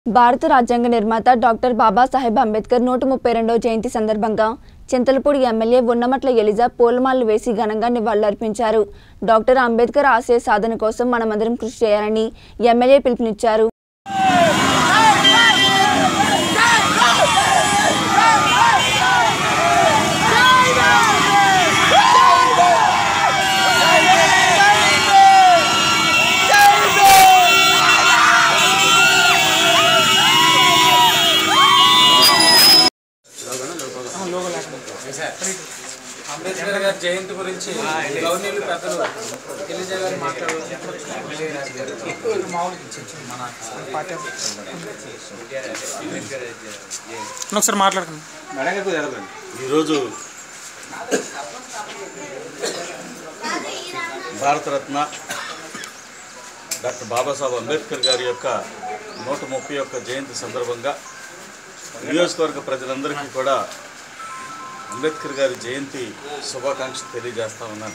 భారత రాజ్యాంగ నిర్మాత డాక్టర్ బాబాసాహెబ్ అంబేద్కర్ నూట ముప్పై రెండవ జయంతి సందర్భంగా చింతలపూడి ఎమ్మెల్యే ఉన్నమట్ల ఎలిజా పూలమాలలు వేసి ఘనంగా నివాళులర్పించారు డాక్టర్ అంబేద్కర్ ఆశయ సాధన కోసం మనమందరం కృషి చేయాలని ఎమ్మెల్యే పిలుపునిచ్చారు అంబేద్కర్ గారి జయంతి గురించి గవర్నీలు పెద్దలు ఎలిజా గారు మాట్లాడవచ్చు మామూలుగా ఇచ్చేచ్చు మన పార్టీ ఒకసారి మాట్లాడుకుందాం ఈరోజు భారతరత్న డాక్టర్ బాబాసాహెబ్ అంబేద్కర్ గారి యొక్క నూట ముప్పై ఒక్క జయంతి సందర్భంగా నియోజకవర్గ ప్రజలందరికీ కూడా అంబేద్కర్ గారి జయంతి శుభాకాంక్షలు తెలియజేస్తా ఉన్నాను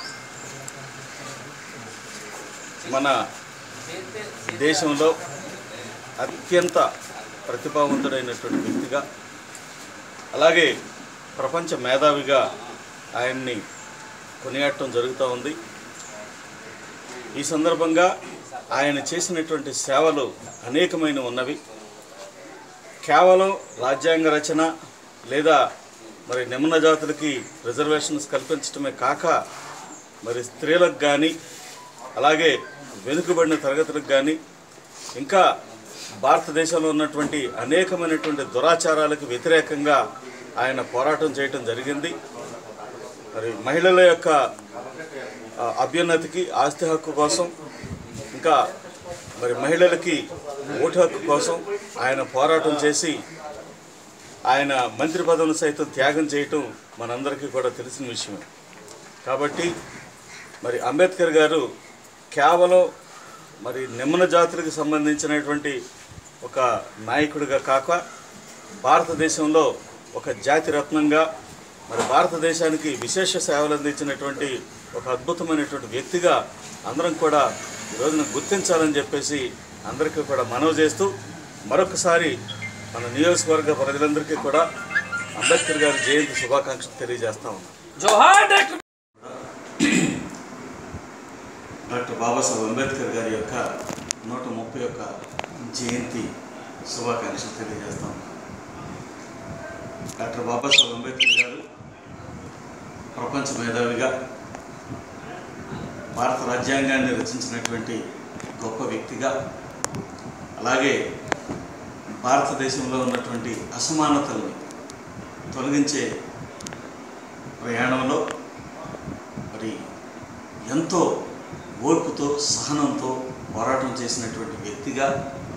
మన దేశంలో అత్యంత ప్రతిభావంతుడైనటువంటి వ్యక్తిగా అలాగే ప్రపంచ మేధావిగా ఆయన్ని కొనియాడటం జరుగుతూ ఉంది ఈ సందర్భంగా ఆయన చేసినటువంటి సేవలు అనేకమైన ఉన్నవి కేవలం రాజ్యాంగ రచన లేదా మరి నిమ్న జాతులకి రిజర్వేషన్స్ కల్పించడమే కాక మరి స్త్రీలకు కానీ అలాగే వెనుకబడిన తరగతులకు కానీ ఇంకా భారతదేశంలో ఉన్నటువంటి అనేకమైనటువంటి దురాచారాలకు వ్యతిరేకంగా ఆయన పోరాటం చేయటం జరిగింది మరి మహిళల యొక్క ఆ, అభ్యున్నతికి ఆస్తి హక్కు కోసం ఇంకా మరి మహిళలకి ఓటు హక్కు కోసం ఆయన పోరాటం చేసి ఆయన మంత్రి పదవిని సైతం త్యాగం చేయటం మనందరికీ కూడా తెలిసిన విషయమే కాబట్టి మరి అంబేద్కర్ గారు కేవలం మరి నిమ్న జాతులకు సంబంధించినటువంటి ఒక నాయకుడిగా కాక భారతదేశంలో ఒక జాతి రత్నంగా మరి భారతదేశానికి విశేష సేవలు అందించినటువంటి ఒక అద్భుతమైనటువంటి వ్యక్తిగా అందరం కూడా ఈ రోజున గుర్తించాలని చెప్పేసి అందరికీ కూడా మనవి చేస్తూ మరొకసారి మన నియోజకవర్గ ప్రజలందరికీ కూడా అంబేద్కర్ గారి జయంతి శుభాకాంక్షలు తెలియజేస్తా ఉన్నాం జోహార్ డాక్టర్ డాక్టర్ బాబాసాహెబ్ అంబేద్కర్ గారి యొక్క నూట ముప్పై ఒక్క జయంతి శుభాకాంక్షలు తెలియజేస్తాం డాక్టర్ బాబాసాహెబ్ అంబేద్కర్ గారు ప్రపంచ మేధావిగా భారత రాజ్యాంగాన్ని రచించినటువంటి గొప్ప వ్యక్తిగా అలాగే భారతదేశంలో ఉన్నటువంటి అసమానతల్ని తొలగించే ప్రయాణంలో మరి ఎంతో ఓర్పుతో సహనంతో పోరాటం చేసినటువంటి వ్యక్తిగా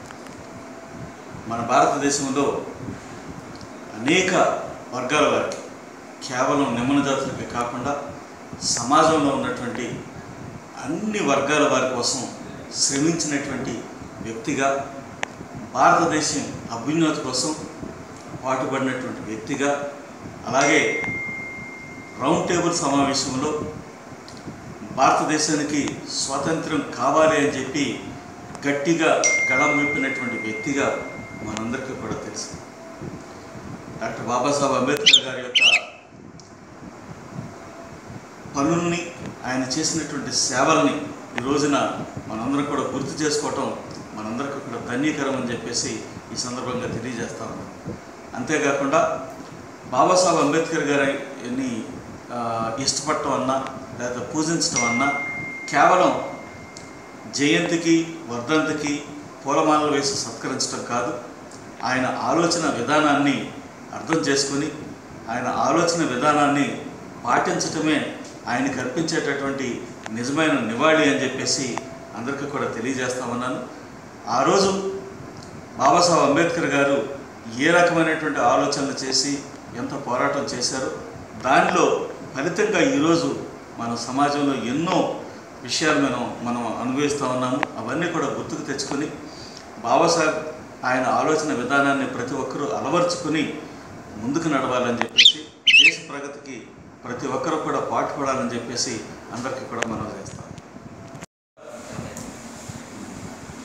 మన భారతదేశంలో అనేక వర్గాల వారికి కేవలం నిమ్మన జాతులకే కాకుండా సమాజంలో ఉన్నటువంటి అన్ని వర్గాల వారి కోసం శ్రమించినటువంటి వ్యక్తిగా భారతదేశం అభ్యున్నతి కోసం పాటుపడినటువంటి వ్యక్తిగా అలాగే రౌండ్ టేబుల్ సమావేశంలో భారతదేశానికి స్వాతంత్రం కావాలి అని చెప్పి గట్టిగా గళం విప్పినటువంటి వ్యక్తిగా మనందరికీ కూడా తెలుసు డాక్టర్ బాబాసాహెబ్ అంబేద్కర్ గారి యొక్క పనుల్ని ఆయన చేసినటువంటి సేవల్ని ఈ రోజున మనందరం కూడా గుర్తు చేసుకోవటం మనందరికీ కూడా ధన్యకరం అని చెప్పేసి ఈ సందర్భంగా తెలియజేస్తా ఉన్నాం అంతేకాకుండా బాబాసాహెబ్ అంబేద్కర్ గారిని ఆ, ఇష్టపడటం అన్నా లేదా పూజించడం అన్నా కేవలం జయంతికి వర్ధంతికి పూలమాలలు వేసి సత్కరించడం కాదు ఆయన ఆలోచన విధానాన్ని అర్థం చేసుకొని ఆయన ఆలోచన విధానాన్ని పాటించటమే ఆయనకు అర్పించేటటువంటి నిజమైన నివాళి అని చెప్పేసి అందరికీ కూడా తెలియజేస్తామన్నాను ఆ రోజు బాబాసాహెబ్ అంబేద్కర్ గారు ఏ రకమైనటువంటి ఆలోచనలు చేసి ఎంత పోరాటం చేశారో దానిలో ఫలితంగా ఈరోజు మన సమాజంలో ఎన్నో విషయాలు మనం మనం అనుభవిస్తూ ఉన్నాము అవన్నీ కూడా గుర్తుకు తెచ్చుకొని బాబాసాహెబ్ ఆయన ఆలోచన విధానాన్ని ప్రతి ఒక్కరూ అలవర్చుకుని ముందుకు నడవాలని చెప్పేసి దేశ ప్రగతికి ప్రతి ఒక్కరూ కూడా పాటుపడాలని చెప్పేసి అందరికీ కూడా మనం చేస్తాం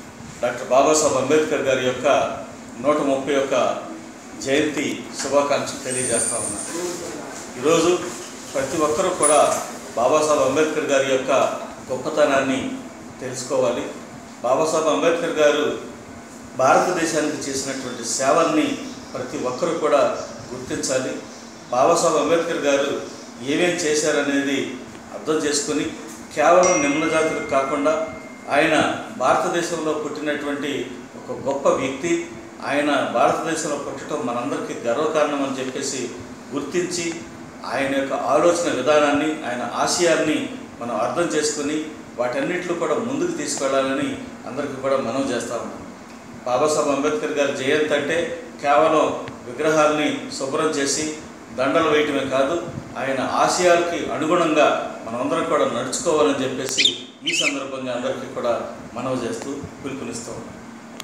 డాక్టర్ బాబాసాహెబ్ అంబేద్కర్ గారి యొక్క నూట ముప్పై యొక్క జయంతి శుభాకాంక్షలు తెలియజేస్తా ఉన్నాను ఈరోజు ప్రతి ఒక్కరూ కూడా బాబాసాహెబ్ అంబేద్కర్ గారి యొక్క గొప్పతనాన్ని తెలుసుకోవాలి బాబాసాహెబ్ అంబేద్కర్ గారు భారతదేశానికి చేసినటువంటి సేవల్ని ప్రతి ఒక్కరూ కూడా గుర్తించాలి బాబాసాహెబ్ అంబేద్కర్ గారు ఏమేం చేశారనేది అర్థం చేసుకుని కేవలం నిమ్న జాతులకు కాకుండా ఆయన భారతదేశంలో పుట్టినటువంటి ఒక గొప్ప వ్యక్తి ఆయన భారతదేశంలో పుట్టడం మనందరికీ గర్వకారణం అని చెప్పేసి గుర్తించి ఆయన యొక్క ఆలోచన విధానాన్ని ఆయన ఆశయాన్ని మనం అర్థం చేసుకుని వాటన్నిటిలో కూడా ముందుకు తీసుకెళ్లాలని అందరికీ కూడా మనం చేస్తా ఉన్నాం బాబాసాహెబ్ అంబేద్కర్ గారి జయంతి అంటే కేవలం విగ్రహాల్ని శుభ్రం చేసి దండలు వేయటమే కాదు ఆయన ఆశయాలకి అనుగుణంగా మనమందరం కూడా నడుచుకోవాలని చెప్పేసి ఈ సందర్భంగా అందరికీ కూడా మనవి చేస్తూ పిలుపునిస్తూ ఉన్నాం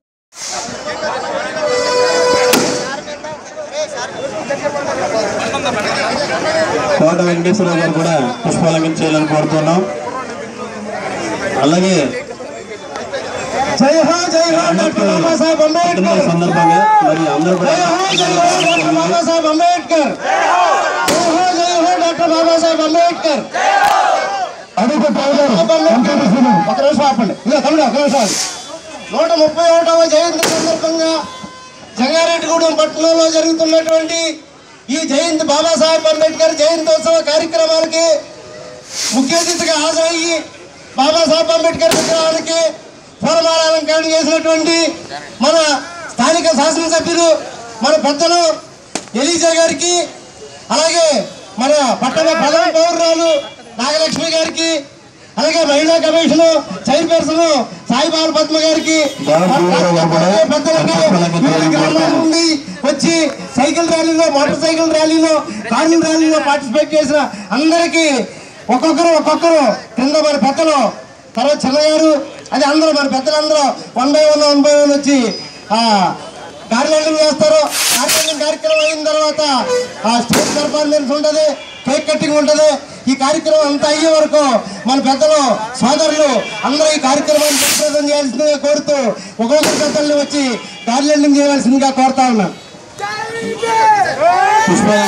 కోట వెంకటేశ్వరరావు గారు కూడా పుష్పాలంకరణ చేయాలని కోరుతున్నాం అలాగే జై హో జై హో డాక్టర్ బాబాసాహెబ్ పుట్టినరోజు అంబేద్కర్ సందర్భంగా మరి అందరూ కూడా జై హో జై హో డాక్టర్ బాబాసాహెబ్ అంబేద్కర్ జై హో జై హో డాక్టర్ బాబాసాహెబ్ అంబేద్కర్ అడుగు పౌరులు ఒక నిమిషం ఆపండి ఇక తమ్ముడు ఒక నిమిషం ఆగు. నూట ముప్పై ఒకటవ జయంతి సందర్భంగా జంగారెడ్డిగూడెం పట్టణంలో జరుగుతున్నటువంటి ఈ జయంతి బాబాసాహెబ్ అంబేద్కర్ జయంతోత్సవ కార్యక్రమానికి ముఖ్య అతిథిగా హాజరయ్యి బాబాసాహెబ్ అంబేద్కర్ విగ్రహానికి పూలమాల అలంకరణ చేసినటువంటి మన స్థానిక శాసనసభ్యులు మన పెద్దలు ఎలీజా గారికి అలాగే మన పట్టణ ప్రధాన పౌరురాలు నాగలక్ష్మి గారికి అలాగే మహిళా కమిషన్ చైర్పర్సన్ సాయిబాబు పద్మ గారికి పెద్దలకి వివిధ గ్రామాల నుండి వచ్చి సైకిల్ ర్యాలీలో మోటార్ సైకిల్ ర్యాలీలో కార్మిక ర్యాలీలో పార్టిసిపేట్ చేసిన అందరికీ ఒక్కొక్కరు ఒక్కొక్కరు కింద మన పెద్దలు తర్వాత చిన్నగారు అది అందరూ మన పెద్దలందరూ one by one one by one వచ్చి ఆ గార్లెండింగ్ చేస్తారు గార్లెండింగ్ కార్యక్రమం అయిన తర్వాత ఆ స్టేజ్ పెర్ఫార్మెన్స్ ఉంటుంది కేక్ కటింగ్ ఉంటుంది ఈ కార్యక్రమం అంతా అయ్యే వరకు మన పెద్దలు సోదరులు అందరూ ఈ కార్యక్రమాన్ని జయప్రదం చేయాల్సిందిగా కోరుతూ ఒక్కొక్కరి పెద్దల్ని వచ్చి గార్లెండింగ్ చేయవలసిందిగా కోరుతా ఉన్నాను పుష్ప